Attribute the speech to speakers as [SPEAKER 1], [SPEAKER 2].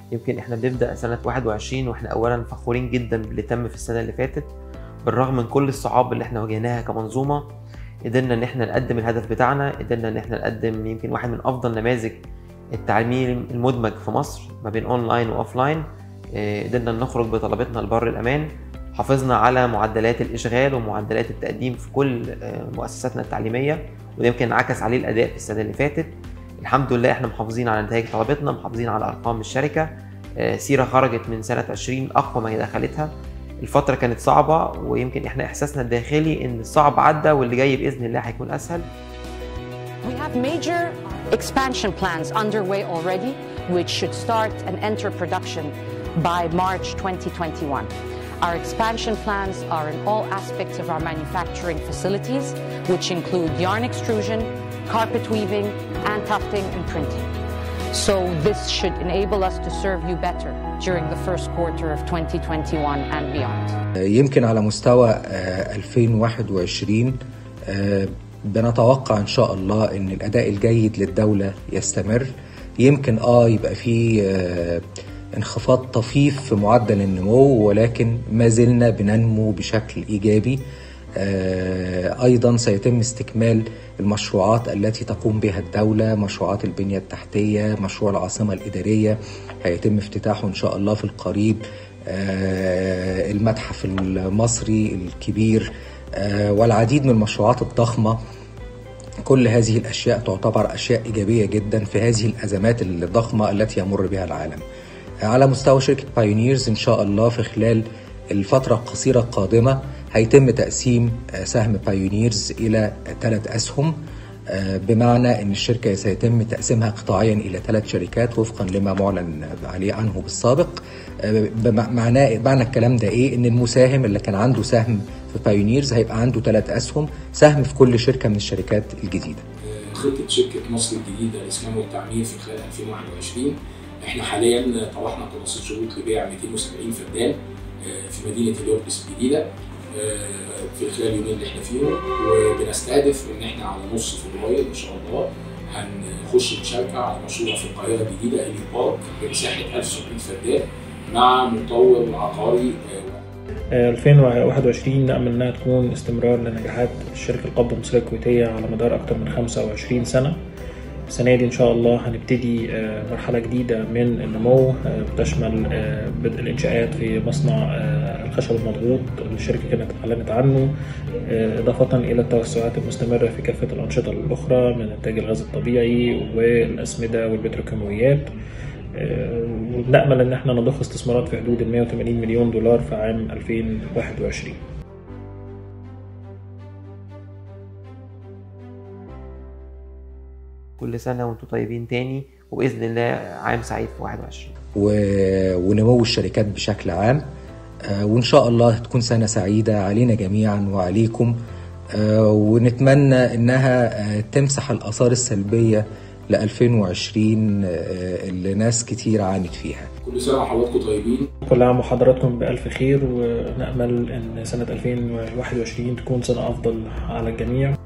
[SPEAKER 1] يمكن احنا بنبدا سنه 21 واحنا اولا فخورين جدا باللي تم في السنه اللي فاتت بالرغم من كل الصعاب اللي احنا واجهناها كمنظومه قدرنا ان احنا نقدم الهدف بتاعنا قدرنا ان احنا نقدم يمكن واحد من افضل نماذج التعليم المدمج في مصر ما بين اونلاين واوفلاين آه، قدرنا نخرج بطلبتنا لبر الامان حافظنا على معدلات الاشغال ومعدلات التقديم في كل آه، مؤسساتنا التعليميه وده يمكن انعكس عليه الاداء في السنه اللي فاتت الحمد لله احنا محافظين على نتائج طلبتنا محافظين على ارقام الشركه آه، سيره خرجت من سنه 20 اقوى ما هي دخلتها الفتره كانت صعبه ويمكن احنا احساسنا الداخلي ان الصعب عدى واللي جاي باذن الله هيكون اسهل
[SPEAKER 2] We have major expansion plans underway already, which should start and enter production by March 2021. Our expansion plans are in all aspects of our manufacturing facilities, which include yarn extrusion, carpet weaving, and tufting and printing. So this should enable us to serve you better during the first quarter of 2021 and beyond.
[SPEAKER 3] يمكن على مستوى آه، 2021 آه، بنتوقع ان شاء الله ان الاداء الجيد للدوله يستمر يمكن اه يبقى فيه آه، انخفاض طفيف في معدل النمو ولكن ما زلنا بننمو بشكل ايجابي آه، ايضا سيتم استكمال المشروعات التي تقوم بها الدوله مشروعات البنيه التحتيه مشروع العاصمه الاداريه هيتم افتتاحه ان شاء الله في القريب آه، المتحف المصري الكبير آه، والعديد من المشروعات الضخمه كل هذه الاشياء تعتبر اشياء ايجابيه جدا في هذه الازمات الضخمه التي يمر بها العالم. على مستوى شركه بايونيرز ان شاء الله في خلال الفتره القصيره القادمه هيتم تقسيم آه، سهم بايونيرز الى ثلاث اسهم آه، بمعنى ان الشركه سيتم تقسيمها قطاعيا الى ثلاث شركات وفقا لما معلن عليه عنه بالسابق آه، بم- معناه معنى الكلام ده ايه ان المساهم اللي كان عنده سهم في بايونيرز هيبقى عنده ثلاث اسهم سهم في كل شركه من الشركات الجديده
[SPEAKER 4] خطه شركه مصر الجديده للاسكان والتعمير في خلال 2021 احنا حاليا طرحنا خلاصه شروط لبيع 270 فدان آه، في مدينه اليوبلس الجديده آه، في خلال اليومين اللي احنا فيهم وبنستهدف ان احنا على نص فبراير ان شاء الله هنخش مشاركه على مشروع في القاهره الجديده اليو بارك بمساحه 1700 فدان مع مطور عقاري آه،
[SPEAKER 5] 2021 نأمل إنها تكون استمرار لنجاحات الشركة القابضة المصرية الكويتية على مدار أكثر من 25 سنة السنة دي إن شاء الله هنبتدي آه، مرحلة جديدة من النمو آه، بتشمل آه، بدء الإنشاءات في مصنع آه، الخشب المضغوط اللي الشركة كانت أعلنت عنه آه، إضافة إلى التوسعات المستمرة في كافة الأنشطة الأخرى من إنتاج الغاز الطبيعي والأسمدة والبتروكيماويات آه، ونأمل إن احنا نضخ استثمارات في حدود ال 180 مليون دولار في عام 2021
[SPEAKER 1] كل سنه وانتم طيبين تاني وباذن الله عام سعيد في 21
[SPEAKER 3] و- ونمو الشركات بشكل عام آه، وإن شاء الله تكون سنة سعيدة علينا جميعا وعليكم آه، ونتمنى إنها آه، تمسح الآثار السلبية ل 2020 آه، اللي ناس كتير عانت فيها
[SPEAKER 4] كل سنه وحضراتكم طيبين
[SPEAKER 5] كل عام وحضراتكم بألف خير ونأمل إن سنة 2021 تكون سنة أفضل على الجميع